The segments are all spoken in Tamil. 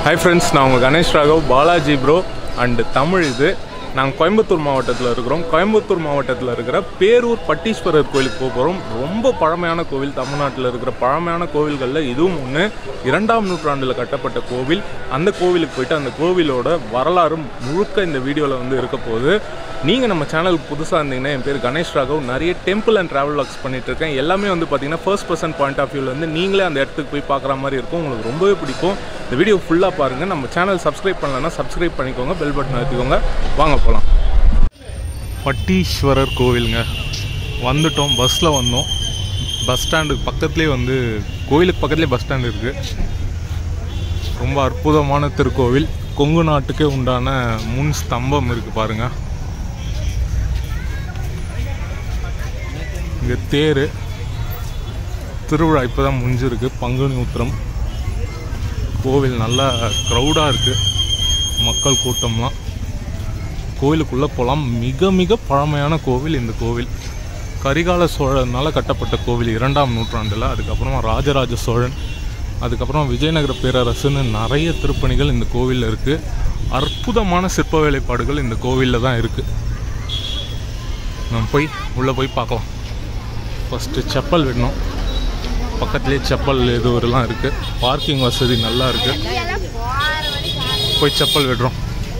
ஹாய் ஃப்ரெண்ட்ஸ் நான் உங்கள் கணேஷ் ராகவ் பாலாஜி ப்ரோ அண்ட் தமிழ் இது நாங்கள் கோயம்புத்தூர் மாவட்டத்தில் இருக்கிறோம் கோயம்புத்தூர் மாவட்டத்தில் இருக்கிற பேரூர் பட்டீஸ்வரர் கோயிலுக்கு போக போகிறோம் ரொம்ப பழமையான கோவில் தமிழ்நாட்டில் இருக்கிற பழமையான கோவில்களில் இதுவும் ஒன்று இரண்டாம் நூற்றாண்டில் கட்டப்பட்ட கோவில் அந்த கோவிலுக்கு போயிட்டு அந்த கோவிலோட வரலாறு முழுக்க இந்த வீடியோவில் வந்து இருக்க போகுது நீங்கள் நம்ம சேனலுக்கு புதுசாக இருந்தீங்கன்னா என் பேர் கணேஷ் ராகவ் நிறைய டெம்பிள் அண்ட் ட்ராவல் லாக்ஸ் பண்ணிட்டு இருக்கேன் எல்லாமே வந்து பார்த்தீங்கன்னா ஃபர்ஸ்ட் பர்சன் பாயிண்ட் ஆஃப் வியூவில் வந்து நீங்களே அந்த இடத்துக்கு போய் பார்க்குற மாதிரி இருக்கும் உங்களுக்கு ரொம்பவே பிடிக்கும் இந்த வீடியோ ஃபுல்லாக பாருங்கள் நம்ம சேனல் சப்ஸ்கிரைப் பண்ணலன்னா சப்ஸ்கிரைப் பண்ணிக்கோங்க பெல் பட்டன் அழுத்திக்கோங்க வாங்க போகலாம் பட்டீஸ்வரர் கோவிலுங்க வந்துட்டோம் பஸ்ஸில் வந்தோம் பஸ் ஸ்டாண்டுக்கு பக்கத்துலேயே வந்து கோயிலுக்கு பக்கத்துலேயே பஸ் ஸ்டாண்டு இருக்குது ரொம்ப அற்புதமான திருக்கோவில் கொங்கு நாட்டுக்கே உண்டான முன் ஸ்தம்பம் இருக்குது பாருங்கள் இங்கே தேர் திருவிழா இப்போ தான் முடிஞ்சிருக்கு பங்குனி உத்திரம் கோவில் நல்லா க்ரௌடாக இருக்குது மக்கள் கூட்டம்லாம் கோவிலுக்குள்ளே போகலாம் மிக மிக பழமையான கோவில் இந்த கோவில் கரிகால சோழனால் கட்டப்பட்ட கோவில் இரண்டாம் நூற்றாண்டில் அதுக்கப்புறமா ராஜராஜ சோழன் அதுக்கப்புறம் விஜயநகர பேரரசுன்னு நிறைய திருப்பணிகள் இந்த கோவிலில் இருக்குது அற்புதமான சிற்ப வேலைப்பாடுகள் இந்த கோவிலில் தான் இருக்குது நம்ம போய் உள்ளே போய் பார்க்கலாம் ஃபஸ்ட்டு செப்பல் விடணும் பக்கத்துலேயே செப்பல் இது எல்லாம் இருக்குது பார்க்கிங் வசதி நல்லா இருக்குது போய் செப்பல் விடுறோம்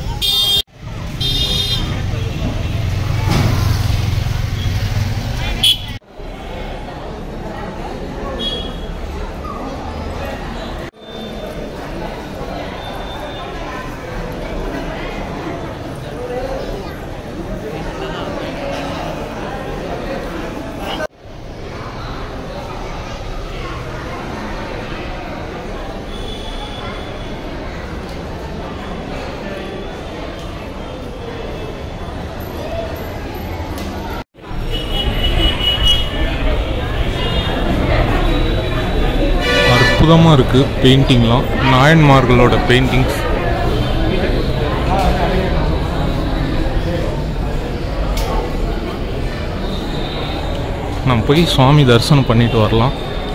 அற்புதமாக இருக்குது பெயிண்டிங்லாம் நாயன்மார்களோட பெயிண்டிங்ஸ் நம்ம போய் சுவாமி தரிசனம் பண்ணிட்டு வரலாம்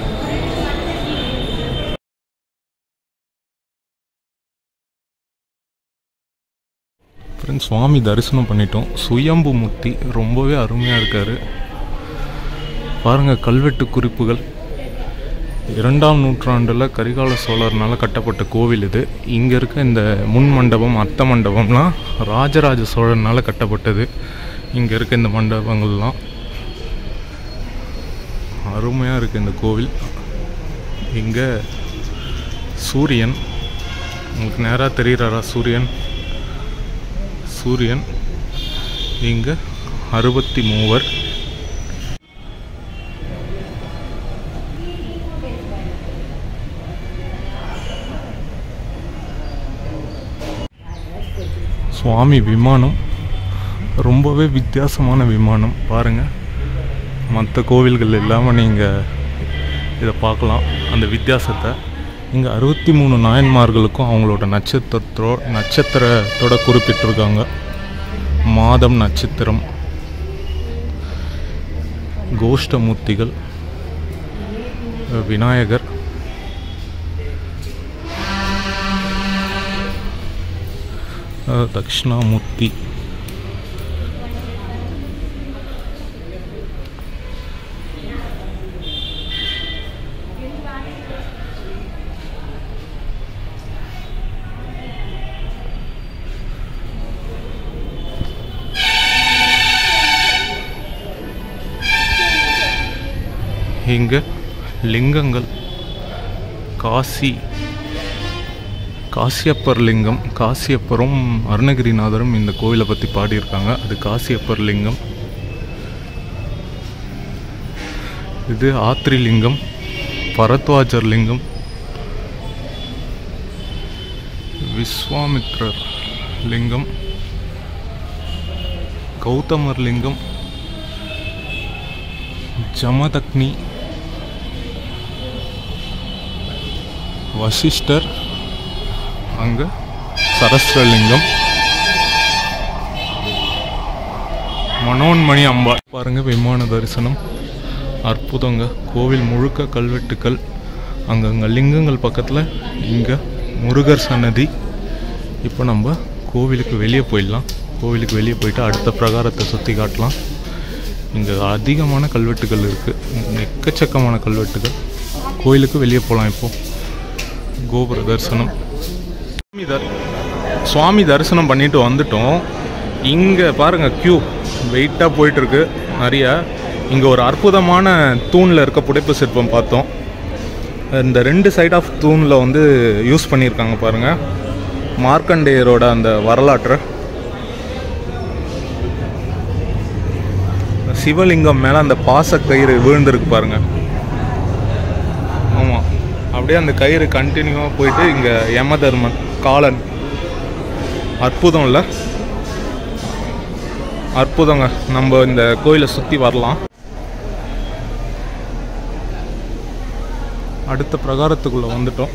ஃப்ரெண்ட்ஸ் சுவாமி தரிசனம் பண்ணிட்டோம் சுயம்பு மூர்த்தி ரொம்பவே அருமையாக இருக்கார் பாருங்கள் கல்வெட்டு குறிப்புகள் இரண்டாம் நூற்றாண்டில் கரிகால சோழர்னால் கட்டப்பட்ட கோவில் இது இங்கே இருக்க இந்த முன் மண்டபம் அத்த மண்டபம்லாம் ராஜராஜ சோழனால் கட்டப்பட்டது இங்கே இருக்க இந்த மண்டபங்கள்லாம் அருமையாக இருக்குது இந்த கோவில் இங்கே சூரியன் உங்களுக்கு நேராக தெரிகிறாரா சூரியன் சூரியன் இங்கே அறுபத்தி மூவர் சுவாமி விமானம் ரொம்பவே வித்தியாசமான விமானம் பாருங்கள் மற்ற கோவில்கள் இல்லாமல் நீங்கள் இதை பார்க்கலாம் அந்த வித்தியாசத்தை இங்கே அறுபத்தி மூணு நாயன்மார்களுக்கும் அவங்களோட நட்சத்திரத்தோ நட்சத்திரத்தோட குறிப்பிட்டிருக்காங்க மாதம் நட்சத்திரம் கோஷ்டமூர்த்திகள் விநாயகர் அஹ், தக்ஷணாமூர்த்தி இங்கே லிங்கங்கள் காசி காசியப்பர் லிங்கம் காசியப்பரும் அருணகிரிநாதரும் இந்த கோவிலை பற்றி பாடியிருக்காங்க அது காசியப்பர் லிங்கம் இது ஆத்ரி லிங்கம் பரத்வாஜர் லிங்கம் விஸ்வாமித்ரர் லிங்கம் கௌதமர் லிங்கம் ஜமதக்னி வசிஷ்டர் அங்கே சரஸ்வலிங்கம் மனோன்மணி அம்பாள் பாருங்க விமான தரிசனம் அற்புதங்க கோவில் முழுக்க கல்வெட்டுக்கள் அங்கங்கே லிங்கங்கள் பக்கத்தில் இங்கே முருகர் சன்னதி இப்போ நம்ம கோவிலுக்கு வெளியே போயிடலாம் கோவிலுக்கு வெளியே போயிட்டு அடுத்த பிரகாரத்தை சுற்றி காட்டலாம் இங்கே அதிகமான கல்வெட்டுகள் இருக்குது எக்கச்சக்கமான கல்வெட்டுகள் கோயிலுக்கு வெளியே போகலாம் இப்போ கோபுர தரிசனம் சுவாமி தர் சுவாமி தரிசனம் பண்ணிட்டு வந்துட்டோம் இங்கே பாருங்கள் க்யூ வெயிட்டாக போயிட்டுருக்கு நிறைய இங்கே ஒரு அற்புதமான தூணில் இருக்க புடைப்பு சிற்பம் பார்த்தோம் இந்த ரெண்டு சைட் ஆஃப் தூணில் வந்து யூஸ் பண்ணியிருக்காங்க பாருங்கள் மார்க்கண்டேயரோட அந்த வரலாற்றை சிவலிங்கம் மேலே அந்த பாச கயிறு விழுந்திருக்கு பாருங்க ஆமாம் அப்படியே அந்த கயிறு கண்டினியூவாக போயிட்டு இங்கே யமதர்மன் காலன் அற்புதம் இல்லை அற்புதங்க நம்ம இந்த கோயிலை சுற்றி வரலாம் அடுத்த பிரகாரத்துக்குள்ளே வந்துட்டோம்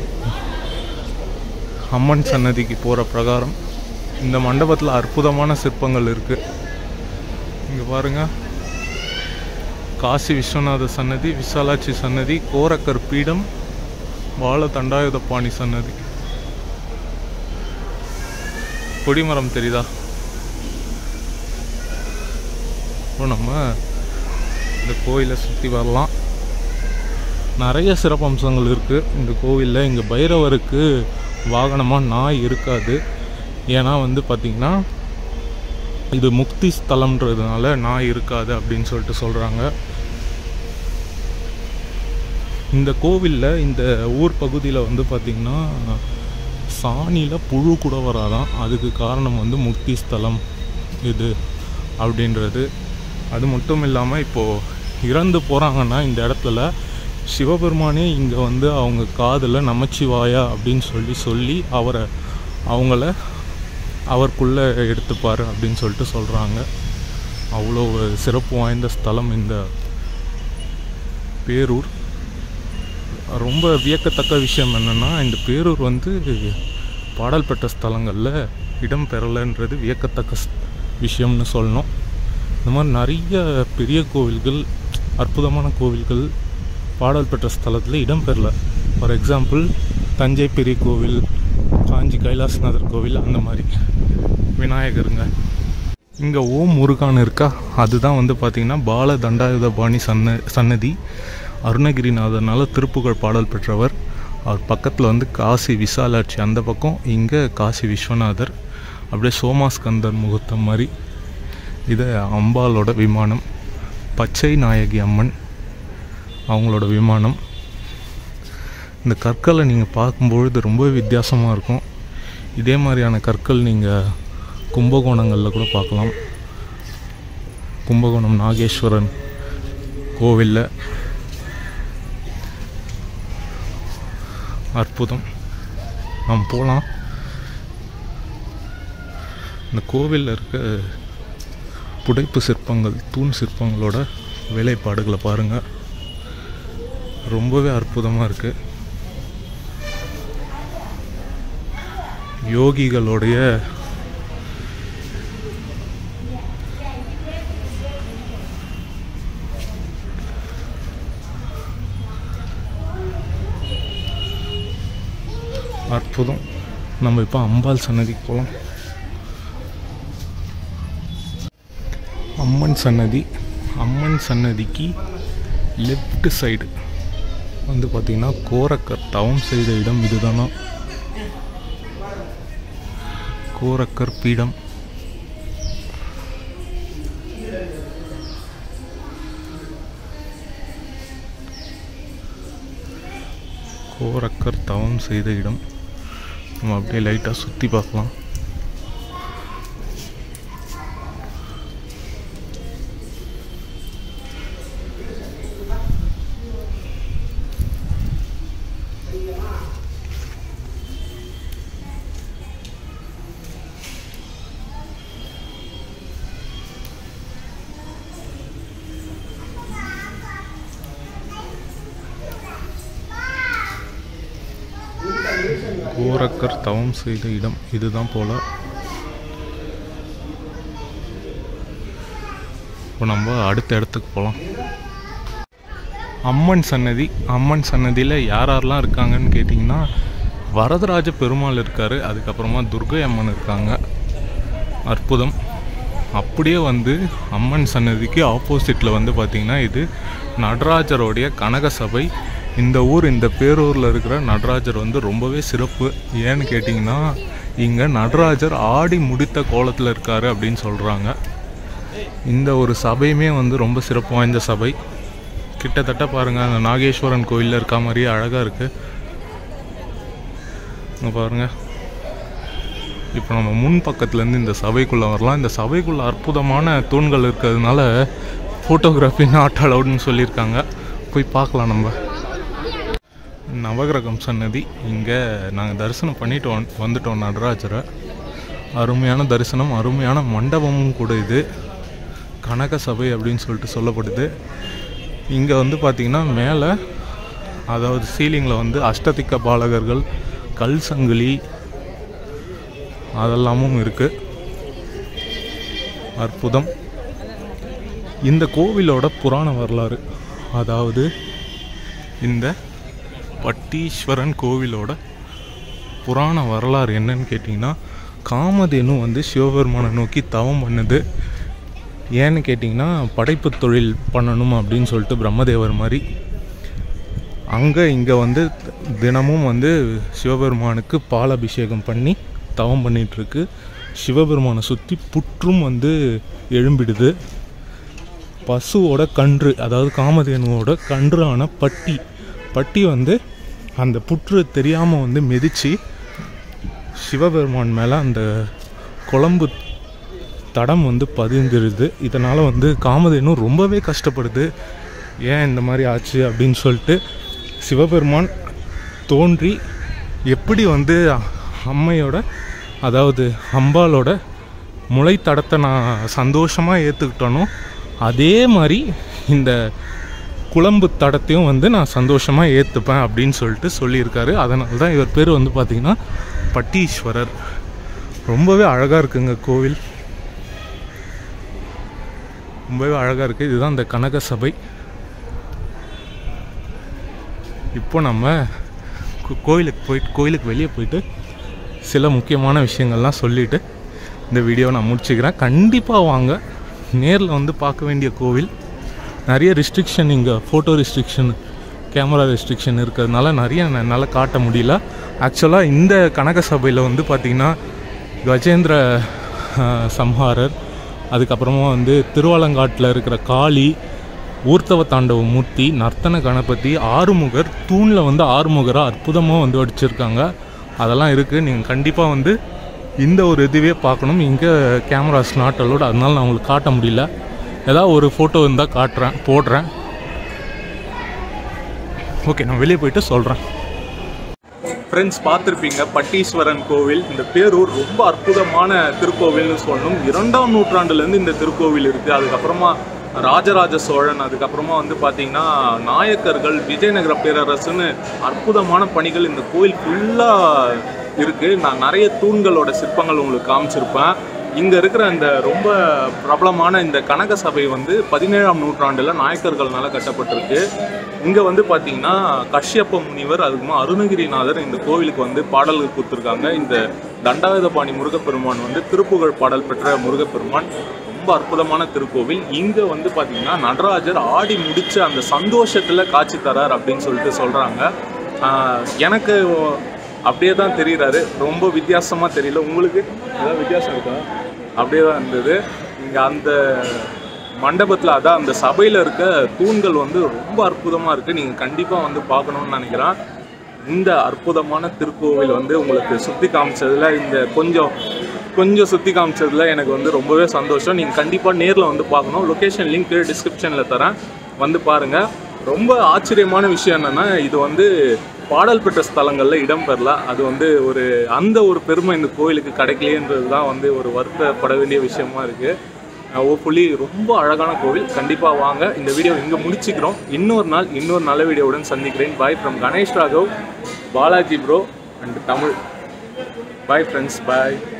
அம்மன் சன்னதிக்கு போகிற பிரகாரம் இந்த மண்டபத்தில் அற்புதமான சிற்பங்கள் இருக்குது இங்கே பாருங்க காசி விஸ்வநாத சன்னதி விசாலாட்சி சன்னதி கோரக்கர் பீடம் வாழ தண்டாயுதபாணி சன்னதி கொடிமரம் தெரியுதா இப்போ நம்ம இந்த கோயிலை சுற்றி வரலாம் நிறைய சிறப்பம்சங்கள் இருக்குது இந்த கோவிலில் இங்கே பைரவருக்கு வாகனமாக நாய் இருக்காது ஏன்னா வந்து பார்த்திங்கன்னா இது முக்தி ஸ்தலம்ன்றதுனால நாய் இருக்காது அப்படின்னு சொல்லிட்டு சொல்கிறாங்க இந்த கோவிலில் இந்த ஊர் பகுதியில் வந்து பார்த்திங்கன்னா சாணியில் புழு கூட வராதான் அதுக்கு காரணம் வந்து முக்தி ஸ்தலம் இது அப்படின்றது அது மட்டும் இல்லாமல் இப்போது இறந்து போகிறாங்கன்னா இந்த இடத்துல சிவபெருமானே இங்கே வந்து அவங்க காதில் நமச்சிவாயா அப்படின்னு சொல்லி சொல்லி அவரை அவங்கள அவருக்குள்ளே எடுத்துப்பார் அப்படின்னு சொல்லிட்டு சொல்கிறாங்க அவ்வளோ ஒரு சிறப்பு வாய்ந்த ஸ்தலம் இந்த பேரூர் ரொம்ப வியக்கத்தக்க விஷயம் என்னென்னா இந்த பேரூர் வந்து பாடல் பெற்ற ஸ்தலங்களில் இடம் பெறலைன்றது வியக்கத்தக்க ஸ்- விஷயம்னு சொல்லணும் இந்த மாதிரி நிறைய பெரிய கோவில்கள் அற்புதமான கோவில்கள் பாடல் பெற்ற ஸ்தலத்தில் இடம் பெறல ஃபார் எக்ஸாம்பிள் தஞ்சை பெரிய கோவில் காஞ்சி கைலாசநாதர் கோவில் அந்த மாதிரி விநாயகருங்க இங்கே ஓம் முருகான் இருக்கா அதுதான் வந்து பார்த்திங்கன்னா பால தண்டாயுதபாணி சன்ன சன்னதி அருணகிரிநாதனால திருப்புகழ் பாடல் பெற்றவர் அவர் பக்கத்தில் வந்து காசி விசாலாட்சி அந்த பக்கம் இங்கே காசி விஸ்வநாதர் அப்படியே சோமாஸ்கந்தர் முகூர்த்தம் மாதிரி இது அம்பாலோட விமானம் பச்சை நாயகி அம்மன் அவங்களோட விமானம் இந்த கற்களை நீங்கள் பார்க்கும்பொழுது ரொம்ப வித்தியாசமாக இருக்கும் இதே மாதிரியான கற்கள் நீங்கள் கும்பகோணங்களில் கூட பார்க்கலாம் கும்பகோணம் நாகேஸ்வரன் கோவிலில் அற்புதம் நாம் போகலாம் இந்த கோவிலில் இருக்க புடைப்பு சிற்பங்கள் தூண் சிற்பங்களோட வேலைப்பாடுகளை பாருங்கள் ரொம்பவே அற்புதமாக இருக்குது யோகிகளுடைய அற்புதம் நம்ம இப்போ அம்பாள் சன்னதிக்கு போகலாம் அம்மன் சன்னதி அம்மன் சன்னதிக்கு லெஃப்ட் சைடு வந்து பார்த்திங்கன்னா கோரக்கர் தவம் செய்த இடம் இதுதானா கோரக்கர் பீடம் கோரக்கர் தவம் செய்த இடம் நம்ம அப்படியே லைட்டாக சுற்றி பார்க்கலாம் கோரக்கர் தவம் செய்த இடம் இதுதான் போல இப்போ நம்ம அடுத்த இடத்துக்கு போகலாம் அம்மன் சன்னதி அம்மன் சன்னதியில் யார் யாரெல்லாம் இருக்காங்கன்னு கேட்டிங்கன்னா வரதராஜ பெருமாள் இருக்கார் அதுக்கப்புறமா துர்கை அம்மன் இருக்காங்க அற்புதம் அப்படியே வந்து அம்மன் சன்னதிக்கு ஆப்போசிட்டில் வந்து பார்த்திங்கன்னா இது நடராஜருடைய கனக சபை இந்த ஊர் இந்த பேரூரில் இருக்கிற நடராஜர் வந்து ரொம்பவே சிறப்பு ஏன்னு கேட்டிங்கன்னா இங்கே நடராஜர் ஆடி முடித்த கோலத்தில் இருக்காரு அப்படின்னு சொல்கிறாங்க இந்த ஒரு சபையுமே வந்து ரொம்ப சிறப்பு வாய்ந்த சபை கிட்டத்தட்ட பாருங்கள் அந்த நாகேஸ்வரன் கோயிலில் இருக்க மாதிரியே அழகாக இருக்குது இங்கே பாருங்கள் இப்போ நம்ம முன் பக்கத்துலேருந்து இந்த சபைக்குள்ளே வரலாம் இந்த சபைக்குள்ளே அற்புதமான தூண்கள் இருக்கிறதுனால ஃபோட்டோகிராஃபி நாட் அலவுட்னு சொல்லியிருக்காங்க போய் பார்க்கலாம் நம்ம நவகிரகம் சன்னதி இங்கே நாங்கள் தரிசனம் பண்ணிட்டு வந் வந்துட்டோம் நடராஜரை அருமையான தரிசனம் அருமையான மண்டபமும் கூட இது கனக சபை அப்படின்னு சொல்லிட்டு சொல்லப்படுது இங்கே வந்து பார்த்திங்கன்னா மேலே அதாவது சீலிங்கில் வந்து அஷ்டதிக்க பாலகர்கள் கல் சங்கிலி அதெல்லாமும் இருக்குது அற்புதம் இந்த கோவிலோட புராண வரலாறு அதாவது இந்த பட்டீஸ்வரன் கோவிலோட புராண வரலாறு என்னன்னு கேட்டிங்கன்னா காமதேனு வந்து சிவபெருமானை நோக்கி தவம் பண்ணுது ஏன்னு கேட்டிங்கன்னா படைப்பு தொழில் பண்ணணும் அப்படின்னு சொல்லிட்டு பிரம்மதேவர் மாதிரி அங்கே இங்கே வந்து தினமும் வந்து சிவபெருமானுக்கு பால் அபிஷேகம் பண்ணி தவம் பண்ணிகிட்ருக்கு சிவபெருமானை சுற்றி புற்றும் வந்து எழும்பிடுது பசுவோட கன்று அதாவது காமதேனுவோட கன்றான பட்டி பட்டி வந்து அந்த புற்று தெரியாமல் வந்து மிதித்து சிவபெருமான் மேலே அந்த குழம்பு தடம் வந்து பதிந்துருது இதனால் வந்து காமதேனு ரொம்பவே கஷ்டப்படுது ஏன் இந்த மாதிரி ஆச்சு அப்படின்னு சொல்லிட்டு சிவபெருமான் தோன்றி எப்படி வந்து அம்மையோட அதாவது அம்பாலோட முளை தடத்தை நான் சந்தோஷமாக ஏற்றுக்கிட்டனோ அதே மாதிரி இந்த குழம்பு தடத்தையும் வந்து நான் சந்தோஷமாக ஏற்றுப்பேன் அப்படின்னு சொல்லிட்டு சொல்லியிருக்காரு அதனால தான் இவர் பேர் வந்து பார்த்திங்கன்னா பட்டீஸ்வரர் ரொம்பவே அழகாக இருக்குங்க கோவில் ரொம்பவே அழகாக இருக்குது இதுதான் இந்த கனக சபை இப்போ நம்ம கோ- கோயிலுக்கு போயிட்டு கோயிலுக்கு வெளியே போயிட்டு சில முக்கியமான விஷயங்கள்லாம் சொல்லிவிட்டு இந்த வீடியோவை நான் முடிச்சுக்கிறேன் கண்டிப்பாக வாங்க நேரில் வந்து பார்க்க வேண்டிய கோவில் நிறைய ரெஸ்ட்ரிக்ஷன் இங்கே ஃபோட்டோ ரெஸ்ட்ரிக்ஷன் கேமரா ரெஸ்ட்ரிக்ஷன் இருக்கிறதுனால நிறைய என்னால் காட்ட முடியல ஆக்சுவலாக இந்த கனக சபையில் வந்து பார்த்திங்கன்னா கஜேந்திர ஆஹ், சம்ஹாரர் அதுக்கப்புறமா வந்து திருவாலங்காட்டில் இருக்கிற காளி ஊர்த்தவ தாண்டவ மூர்த்தி நர்த்தன கணபதி ஆறுமுகர் தூணில் வந்து ஆறுமுகராக அற்புதமாக வந்து வடிச்சிருக்காங்க அதெல்லாம் இருக்குது நீங்கள் கண்டிப்பாக வந்து இந்த ஒரு இதுவே பார்க்கணும் இங்கே கேமராஸ் நாட் அலோடு அதனால நான் உங்களுக்கு காட்ட முடியல ஏதாவது ஒரு ஃபோட்டோ இருந்தால் காட்டுறேன் போடுறேன் ஓகே நான் வெளியே போயிட்டு சொல்கிறேன் ஃப்ரெண்ட்ஸ் பார்த்துருப்பீங்க பட்டீஸ்வரன் கோவில் இந்த பேரூர் ரொம்ப அற்புதமான திருக்கோவில்னு சொல்லணும் இரண்டாம் நூற்றாண்டுலேருந்து இந்த திருக்கோவில் இருக்குது அதுக்கப்புறமா ராஜராஜ சோழன் அதுக்கப்புறமா வந்து பார்த்தீங்கன்னா நாயக்கர்கள் விஜயநகர பேரரசுன்னு அற்புதமான பணிகள் இந்த கோயில் ஃபுல்லாக இருக்குது நான் நிறைய தூண்களோட சிற்பங்கள் உங்களுக்கு காமிச்சிருப்பேன் இங்கே இருக்கிற இந்த ரொம்ப பிரபலமான இந்த கனக சபை வந்து பதினேழாம் நூற்றாண்டில் நாயக்கர்கள்னால கட்டப்பட்டிருக்கு இங்கே வந்து பார்த்தீங்கன்னா கஷ்யப்ப முனிவர் அதுக்குமா அருணகிரிநாதர் இந்த கோவிலுக்கு வந்து பாடல்கள் கொடுத்துருக்காங்க இந்த தண்டாயுதபாணி முருகப்பெருமான் வந்து திருப்புகழ் பாடல் பெற்ற முருகப்பெருமான் ரொம்ப அற்புதமான திருக்கோவில் இங்கே வந்து பார்த்தீங்கன்னா நடராஜர் ஆடி முடிச்ச அந்த சந்தோஷத்தில் காட்சி தரார் அப்படின்னு சொல்லிட்டு சொல்கிறாங்க எனக்கு அப்படியே தான் தெரியுறாரு ரொம்ப வித்தியாசமாக தெரியல உங்களுக்கு ஏதாவது வித்தியாசம் இருக்கா அப்படியே தான் இருந்தது இங்கே அந்த மண்டபத்தில் அதான் அந்த சபையில் இருக்க தூண்கள் வந்து ரொம்ப அற்புதமாக இருக்குது நீங்கள் கண்டிப்பாக வந்து பார்க்கணுன்னு நினைக்கிறேன் இந்த அற்புதமான திருக்கோவில் வந்து உங்களுக்கு சுற்றி காமிச்சதுல இந்த கொஞ்சம் கொஞ்சம் சுற்றி காமிச்சதுல எனக்கு வந்து ரொம்பவே சந்தோஷம் நீங்கள் கண்டிப்பாக நேரில் வந்து பார்க்கணும் லொக்கேஷன் லிங்க் டிஸ்கிரிப்ஷனில் தரேன் வந்து பாருங்கள் ரொம்ப ஆச்சரியமான விஷயம் என்னென்னா இது வந்து பாடல் பெற்ற ஸ்தலங்களில் இடம்பெறல அது வந்து ஒரு அந்த ஒரு பெருமை இந்த கோயிலுக்கு கிடைக்கலையன்றது தான் வந்து ஒரு வருத்தப்பட வேண்டிய விஷயமா இருக்குது ஓப்புள்ளி ரொம்ப அழகான கோவில் கண்டிப்பாக வாங்க இந்த வீடியோ இங்கே முடிச்சுக்கிறோம் இன்னொரு நாள் இன்னொரு நல்ல வீடியோவுடன் சந்திக்கிறேன் bye from Ganesh Raghav Balaji bro and Tamil bye friends bye